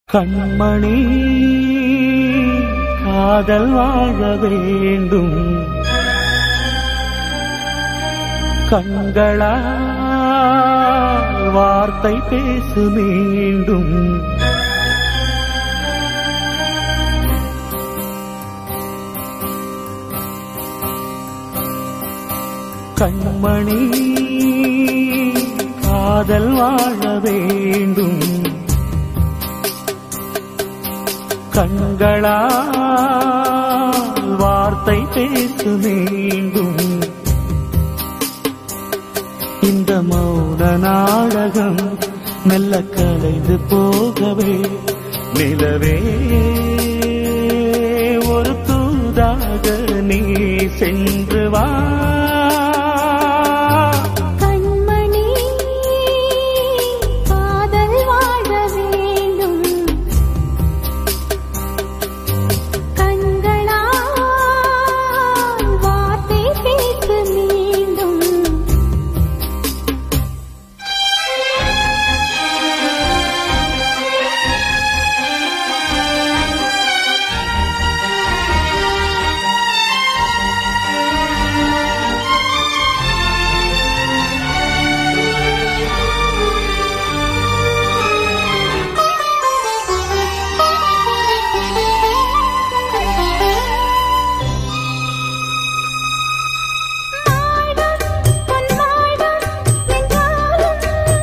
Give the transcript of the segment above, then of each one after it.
கண்மணி காதல் வாழ வேண்டும் கண்களால் வார்த்தை பேசு மீண்டும் கண்மணி காதல் வாழ வேண்டும் கண்களால் வார்த்தை பேசு மீண்டும் இந்த மௌன நாடகம் மெல்ல கலைந்து போகவே நிலவே ஒரு தூதாக நீ சென்று வா கண்மணி காதல் வாழ வேண்டும் கண்களால் வார்த்தை பேசு மீண்டும் மாடம் பொன்மாடம் என்றாலும்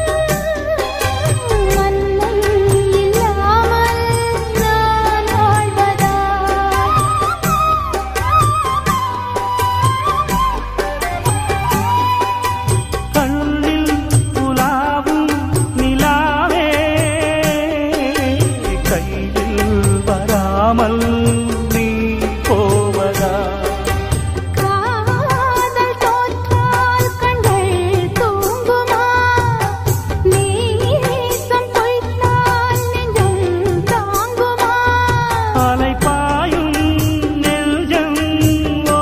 மன்னன் இல்லாமல் நான் வாழ்வதா கண்ணில் உலாவும் நிலாவே கையில் வராமல் நீ போவதா காதல் தோற்றால் கண்கள் தூங்குமா நேசம் பொய்த்தால் நெஞ்சம் தாங்குமா அலைப்பாயும் நெஞ்சம் ஓ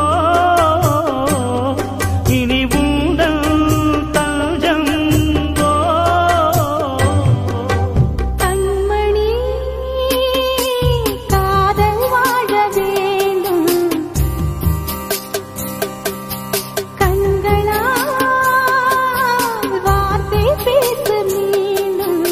இனி உந்தல் தஞ்சம் ஓ கண்மணி காதல் வாழ வேண்டும் கண்களால் வார்த்தை பேசு மீண்டும்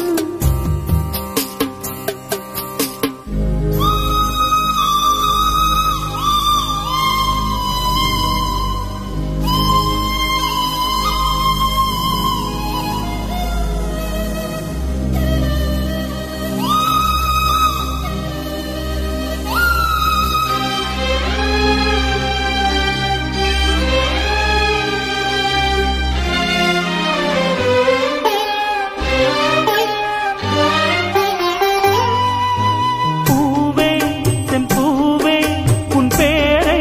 பூவே செம்பூவே உன் பேரை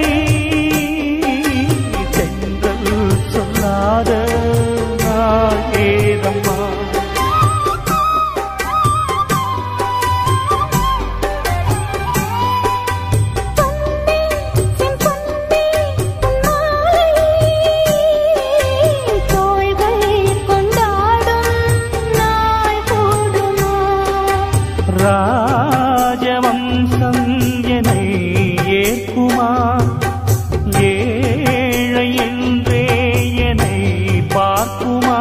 தென்றல் சொல்லாத நாள் ஏதம்மா ராஜவம்சம் என்னை ஏற்குமா ஏழை என்றே என்னை பார்க்குமா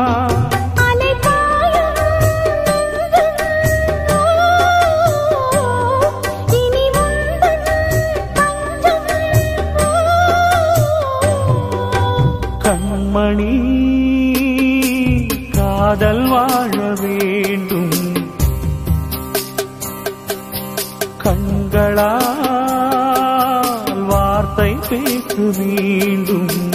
கண்மணி காதல் வாழ வேண்டும் கண்களால் வார்த்தை பேசு மீண்டும்